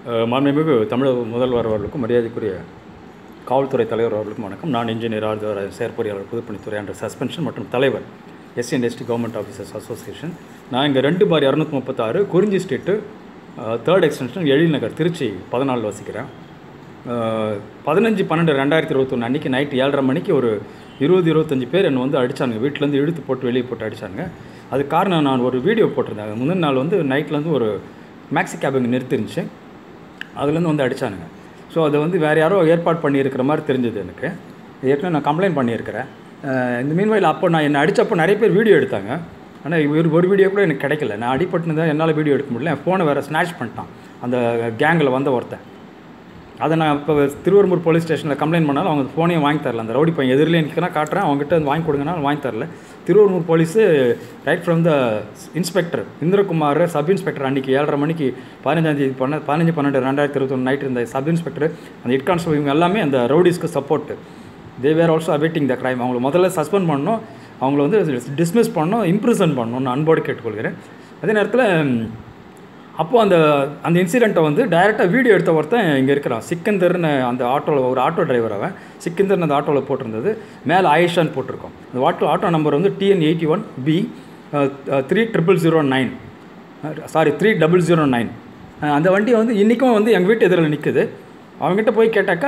அஹ், மாண்புமிகு தமிழக முதல்வர் அவர்களுக்கும் மரியாதைக்குரிய காவல்துறை தலைவர் அவர்களுக்கும் வணக்கம் நான் இன்ஜினியர் ஆர் செயற்பொறியாளர் பொதுப்பணித்துறை என்ற சஸ்பென்ஷன் மற்றும் தலைவர் SC and ST government officers association நான் இங்கே ரெண்டு பார் இரநூத்தி முப்பத்தாறு Kurinji street third extension Ezhil Nagar Trichy பதினாலு வசிக்கிறேன் அஹ், பதினஞ்சு பன்னெண்டு ரெண்டாயிரத்தி இருபத்தொன்று அன்றைக்கி நைட்டு ஏழரை மணிக்கு ஒரு இருபது இருபத்தஞ்சி பேர் என்னை வந்து அடித்தாங்க வீட்டிலேருந்து இழுத்து போட்டு வெளியே போட்டு அடித்தாங்க அது காரணம் நான் ஒரு வீடியோ போட்டிருந்தேன் அது முந்தின நாள் வந்து நைட்லேருந்து ஒரு மேக்ஸி கேப் இங்கே நிறுத்திருந்துச்சு அதுலேருந்து வந்து அடித்தானுங்க ஸோ அதை வந்து வேறு யாரோ ஏற்பாடு பண்ணியிருக்கிற மாதிரி தெரிஞ்சது எனக்கு ஏற்கனவே நான் கம்ப்ளைண்ட் பண்ணியிருக்கிறேன் அஹ் இந்த மீன்வாயில் அப்போ நான் என்னை அடித்தப்போ நிறைய பேர் வீடியோ எடுத்தாங்க ஆனால் இவர் ஒரு வீடியோ கூட எனக்கு கிடைக்கல நான் அடிபட்டுனு தான் என்னால் வீடியோ எடுக்க முடியல என் ஃபோனை வேறு ஸ்நாச் பண்ணிட்டான் அந்த கேங்கில் வந்த ஒருத்தன் அதை நான் இப்போ திருவெரும்பூர் போலீஸ் ஸ்டேஷனில் கம்ப்ளைண்ட் பண்ணாலும் அவங்க ஃபோனையும் வாங்கி தரல அந்த ரவுடி பையன் எதிரிலே நிற்கிறா காட்டுறேன் அவங்ககிட்ட வந்து வாங்கி கொடுங்கன்னா வாங்கி தரல Thiruverumbur police right from the inspector Indrakumar sub inspector அன்றைக்கி ஏழரை மணிக்கு பதினஞ்சாந்தேதி பண்ண பதினஞ்சு பன்னெண்டு ரெண்டாயிரத்தி இருபத்தொன்று நைட் இருந்த சப் இன்ஸ்பெக்டர் அந்த ஹெட் கான்ஸ்டபிள் இவங்க எல்லாமே அந்த ரவுடிஸ்க்கு support they were also abetting the crime அவங்கள முதல்ல சஸ்பெண்ட் பண்ணணும் அவங்கள வந்து டிஸ்மிஸ் பண்ணணும் இம்ப்ரிசன் பண்ணணும்னு அன்போடு கேட்டுக்கொள்கிறேன் அதே நேரத்தில் அப்போது அந்த அந்த இன்சிடெண்ட்டை வந்து டைரெக்டாக வீடியோ எடுத்த ஒருத்தன் இங்கே இருக்கிறான் சிக்கந்தர்னு அந்த ஆட்டோவில் ஒரு ஆட்டோ டிரைவர் அவன் சிக்கந்தர்னு அந்த ஆட்டோவில் போட்டிருந்தது மேலே ஆயிஷான்னு போட்டிருக்கோம் அந்த ஆட்டோ ஆட்டோ நம்பர் வந்து TN eighty one B three triple zero nine sorry three double zero nine அந்த வண்டி வந்து இன்றைக்கும் வந்து எங்கள் வீட்டு எதிரில் நிற்குது அவங்ககிட்ட போய் கேட்டாக்கா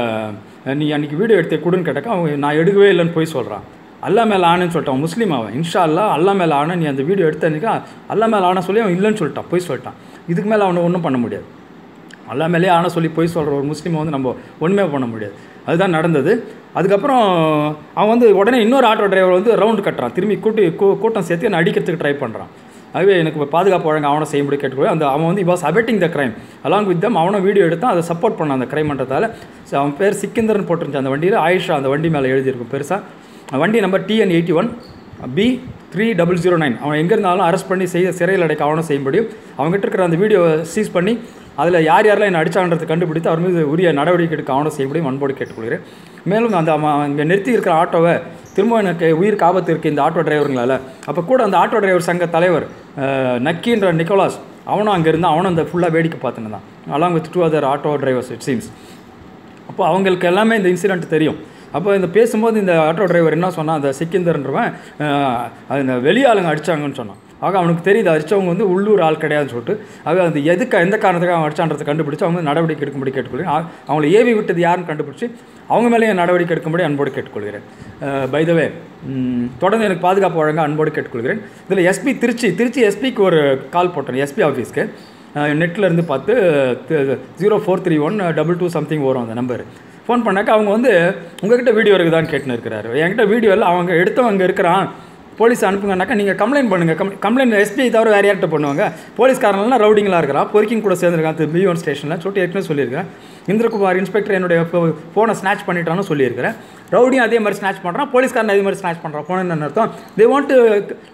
நீ அன்றைக்கி வீடியோ எடுத்து கொடுன்னு கேட்டாக்கா அவங்க நான் எடுக்கவே இல்லைன்னு போய் சொல்கிறான் அல்லா மேலே ஆனன்னு சொல்லிட்டான் அவன் முஸ்லீம் அவன் இன்ஷா அல்லா அல்லா மேலே ஆன நீ அந்த வீடியோ எடுத்த அன்றைக்கி அல்லா மேலே ஆன சொல்லி அவன் இல்லைன்னு சொல்லிட்டான் போய் சொல்லிட்டான் இதுக்கு மேலே அவனை ஒன்றும் பண்ண முடியாது அல்லா மேலே ஆன சொல்லி போய் சொல்கிற ஒரு முஸ்லீமை வந்து நம்ம ஒன்றுமே பண்ண முடியாது அதுதான் நடந்தது அதுக்கப்புறம் அவன் வந்து உடனே இன்னொரு ஆட்டோ டிரைவர் வந்து ரவுண்டு கட்டுறான் திரும்பி கூட்டி கூ- கூட்டம் சேர்த்து என்னை அடிக்கிறதுக்கு ட்ரை பண்ணுறான் அதுவே எனக்கு பாதுகாப்பு வழங்க அவனை செய்ய முடியும் கேட்டுக்கோ அந்த அவன் வந்து was abetting the crime along with them அவனை வீடியோ எடுத்தான் அதை சப்போர்ட் பண்ணான் அந்த கிரைம்ன்றதால ஸோ அவன் பேர் சிக்கந்தர்னு போட்டிருந்துச்சு அந்த வண்டியில் ஆயிஷா அந்த வண்டி மேலே எழுதியிருக்கும் பெருசாக வண்டி number TN eighty one B three double zero nine அவன் எங்கே இருந்தாலும் அரெஸ்ட் பண்ணி செய்ய சிறையில் அடைக்க அவனும் செய்ய முடியும் அவங்ககிட்ட இருக்கிற அந்த வீடியோ சீஸ் பண்ணி அதில் யார் யாரெல்லாம் என்ன அடிச்சாங்கன்றதை கண்டுபிடித்து அவர் மீது உரிய நடவடிக்கை எடுக்க அவனும் செய்ய முடியும் அன்போடு கேட்டுக்கொள்கிறேன் மேலும் அந்த அவன் இங்கே நிறுத்தி இருக்கிற ஆட்டோவை திரும்ப எனக்கு உயிருக்கு ஆபத்து இருக்குது இந்த ஆட்டோ டிரைவருங்களால் அப்போ கூட அந்த ஆட்டோ டிரைவர் சங்க தலைவர் அஹ், நக்கின்ற நிக்கோலாஸ் அவனும் அங்கே இருந்தான் அவனும் அந்த ஃபுல்லாக வேடிக்கை பார்த்துன்னு தான் along with two other auto drivers it seems அப்போ அவங்களுக்கு எல்லாமே இந்த இன்சிடெண்ட் தெரியும் அப்போ இந்த பேசும்போது இந்த ஆட்டோ டிரைவர் என்ன சொன்னான் அந்த சிக்கிந்தர்ன்றவன் அஹ், அது இந்த வெளியாளுங்க அடிச்சாங்கன்னு சொன்னான் ஆக அவனுக்கு தெரியுது அடித்தவங்க வந்து உள்ளூர் ஆள் கிடையாதுன்னு சொல்லிட்டு ஆக அந்த எதுக்கு எந்த காரணத்துக்கு அவன் அடிச்சான்றதை கண்டுபிடிச்சு அவங்க நடவடிக்கை எடுக்கும்படி கேட்டுக்கொள்கிறேன் ஆ- அவங்களை ஏவி விட்டது யாருன்னு கண்டுபிடிச்சு அவங்க மேலேயும் நடவடிக்கை எடுக்கும்படி அன்போடு கேட்டுக்கொள்கிறேன் பைதவே தொடர்ந்து எனக்கு பாதுகாப்பு வழங்க அன்போடு கேட்டுக்கொள்கிறேன் இதில் எஸ்பி திருச்சி திருச்சி எஸ்பிக்கு ஒரு கால் போட்டேன் எஸ்பி ஆஃபீஸ்க்கு நெட்டில் இருந்து பார்த்து zero four three one double two something வரும் அந்த நம்பர் ஃபோன் பண்ணாக்க அவங்க வந்து உங்ககிட்ட வீடியோ இருக்குதான்னு கேட்டுன்னு இருக்கிறாரு என்கிட்ட வீடியோ இல்லை அவங்க எடுத்தவங்க இருக்கிறான் போலீஸ் அனுப்புங்கனாக்கா நீங்கள் கம்ப்ளைண்ட் பண்ணுங்கள் கம் கம்ப்ளைண்ட் எஸ்பிஐ தவிர வேறு யார்கிட்ட பண்ணுவாங்க போலீஸ்காரங்களாம் ரவுடிங்களாக இருக்கிறான் பொறுக்கிங் கூட சேர்ந்துருக்கான் பி ஒன் ஸ்டேஷனில் சொல்லிட்டு ஏற்கனவே சொல்லியிருக்கிறேன் இந்திரகுமார் இன்ஸ்பெக்டர் என்னுடைய ஃபோனை ஸ்நாச் பண்ணிட்டான்னு சொல்லியிருக்கிறேன் ரவுடியும் அதே மாதிரி ஸ்நாச் பண்ணுறான் போலீஸ்காரன் அதே மாதிரி ஸ்நாச் பண்ணுறான் ஃபோன் என்ன அர்த்தம் they want to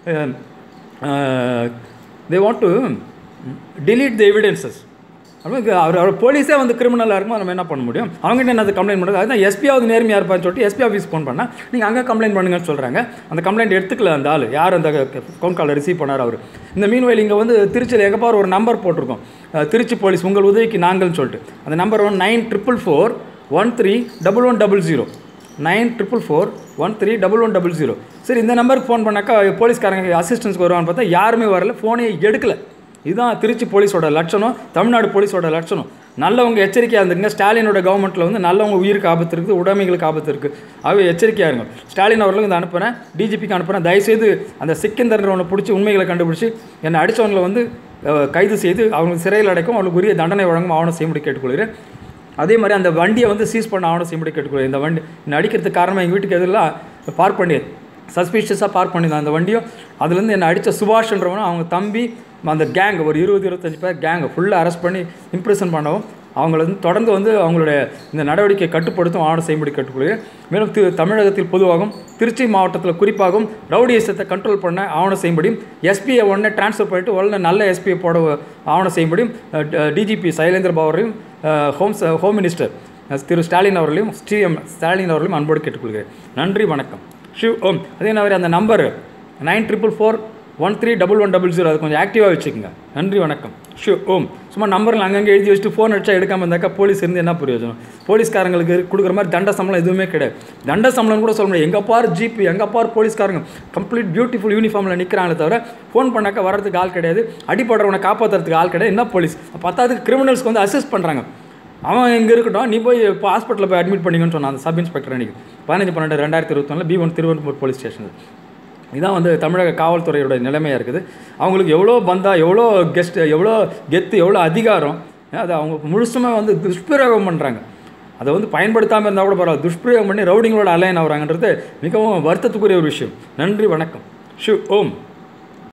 they want to delete the evidences அப்போ அவர் அவர் போலீஸே வந்து கிரிமினலாக இருக்கும் நம்ம என்ன பண்ண முடியும் அவங்ககிட்ட என்ன கம்ப்ளைண்ட் பண்ணுறது அதுதான் எஸ்பியாவது நேர்மையாக இருப்பான்னு சொல்லிட்டு எஸ்பி ஆஃபீஸ் ஃபோன் பண்ணால் நீங்கள் அங்கே கம்ப்ளைண்ட் பண்ணுங்கன்னு சொல்கிறாங்க அந்த கம்ப்ளைண்ட் எடுத்துக்கல அந்த ஆள் யார் அந்த ஃபோன் காலை ரிசீவ் பண்ணார் அவர் இந்த மீன்வெயில் இங்கே வந்து திருச்சியில் எங்கே பாரு ஒரு நம்பர் போட்டிருக்கோம் அஹ், திருச்சி போலீஸ் உங்கள் உதவிக்கு நாங்கள்னு சொல்லிட்டு அந்த number one nine triple four one three double one double zero nine triple four one three double one double zero சரி இந்த நம்பருக்கு ஃபோன் பண்ணாக்கா போலீஸ்காரங்க அசிஸ்டன்ஸ்க்கு வருவான்னு பார்த்தா யாருமே வரல ஃபோனே எடுக்கல இதுதான் திருச்சி போலீஸோட லட்சணம் தமிழ்நாடு போலீஸோட லட்சணம் நல்லவங்க எச்சரிக்கையாக இருந்துங்க ஸ்டாலினோட கவர்மெண்ட்டில் வந்து நல்லவங்க உயிருக்கு ஆபத்து இருக்குது உடைமைகளுக்கு ஆபத்து இருக்குது ஆகவே எச்சரிக்கையாக இருங்க ஸ்டாலின் அவர்களுக்கு இதை அனுப்புகிறேன் டிஜிபிக்கு அனுப்புகிறேன் தயவுசெய்து அந்த சிக்கந்தர்ன்றவனை பிடிச்சி உண்மைகளை கண்டுபிடிச்சி என்னை அடித்தவங்களை வந்து அஹ், கைது செய்து அவங்களுக்கு சிறையில் அடைக்கும் அவங்களுக்கு உரிய தண்டனை வழங்கும் ஆவணம் செய்யும்படி கேட்டுக்கொள்கிறேன் அதே மாதிரி அந்த வண்டியை வந்து சீஸ் பண்ண ஆவணம் செய்யும்படி கேட்டுக்கொள்கிறேன் இந்த வண்டி இந்த அடிக்கிறதுக்கு காரணமாக எங்கள் வீட்டுக்கு எதிரில் பார்க் பண்ணி சஸ்பீஷியஸாக பார்க் பண்ணியிருந்தான் அந்த வண்டியும் அதுலேருந்து என்னை அடித்த சுபாஷ்ன்றவனும் அவங்க தம்பி அந்த கேங் ஒரு இருபது இருபத்தஞ்சு பேர் கேங்கை ஃபுல்லாக அரெஸ்ட் பண்ணி இம்ப்ரெஷன் பண்ணவும் அவங்கள வந்து தொடர்ந்து வந்து அவங்களுடைய இந்த நடவடிக்கையை கட்டுப்படுத்தும் ஆவணம் செய்யும்படி கேட்டுக்கொள்கிறேன் மேலும் தி தமிழகத்தில் பொதுவாகவும் திருச்சி மாவட்டத்தில் குறிப்பாகவும் ரவுடியசத்தை கண்ட்ரோல் பண்ண ஆவணம் செய்யும்படியும் எஸ்பியை உடனே ட்ரான்ஸ்ஃபர் பண்ணிட்டு உடனே நல்ல எஸ்பியை போட ஆவணம் செய்யும்படியும் டிஜிபி சைலேந்திர பாபரையும் ஹோம் ச- ஹோம் மினிஸ்டர் அஹ், திரு ஸ்டாலின் அவர்களையும் ஸ்ரீஎம் ஸ்டாலின் அவர்களையும் அன்போடு கேட்டுக்கொள்கிறேன் நன்றி வணக்கம் ஷிவ் ஓம் அதே மாதிரி அந்த number nine triple four one three double one double zero அது கொஞ்சம் ஆக்டிவாக வச்சுக்கோங்க நன்றி வணக்கம் ஷூ ஓம் சும்மா நம்பரில் அங்கங்கே எழுதி வச்சுட்டு ஃபோன் அடிச்சா எடுக்காமல் இருந்தாக்கா போலீஸ் இருந்து என்ன பிரயோஜனம் போலீஸ்காரங்களுக்கு கொடுக்குற மாதிரி தண்ட சம்பளம் எதுவுமே கிடையாது தண்ட சம்பளம் கூட சொல்ல முடியாது எங்கே பார் ஜிபி எங்கே பார் போலீஸ்காரங்க கம்ப்ளீட் பியூட்டிஃபுல் யூனிஃபார்மில் நிற்கிறாங்களே தவிர ஃபோன் பண்ணாக்கா வரதுக்கு ஆள் கிடையாது அடிப்படுறவனை காப்பாற்றுறதுக்கு ஆள் கிடையாது என்ன போலீஸ் பத்தாவதுக்கு கிரிமினல்ஸ்க்கு வந்து அசிஸ்ட் பண்ணுறாங்க அவன் இங்கே இருக்கட்டும் நீ போய் இப்போ ஹாஸ்பிட்டலில் போய் அட்மிட் பண்ணிங்கன்னு சொன்னான் அந்த சப் இன்ஸ்பெக்டர் அன்றைக்கி பதினஞ்சு பன்னெண்டு ரெண்டாயிரத்தி இருபத்தொன்னில் பி ஒன் திருவனந்தபுரம் போலீஸ் ஸ்டேஷனில் இதான் வந்து தமிழக காவல்துறையோட நிலைமையாக இருக்குது அவங்களுக்கு எவ்வளோ பந்தா எவ்வளோ கெஸ்ட் எவ்வளோ கெத்து எவ்வளோ அதிகாரம் அதை அவங்க முழுசுமாக வந்து துஷ்பிரயோகம் பண்ணுறாங்க அதை வந்து பயன்படுத்தாமல் இருந்தால் கூட பரவாயில்ல துஷ்பிரயோகம் பண்ணி ரவுடிங்களோட அலைன் ஆகுறாங்கன்றது மிகவும் வருத்தத்துக்குரிய ஒரு விஷயம் நன்றி வணக்கம் ஷு ஓம்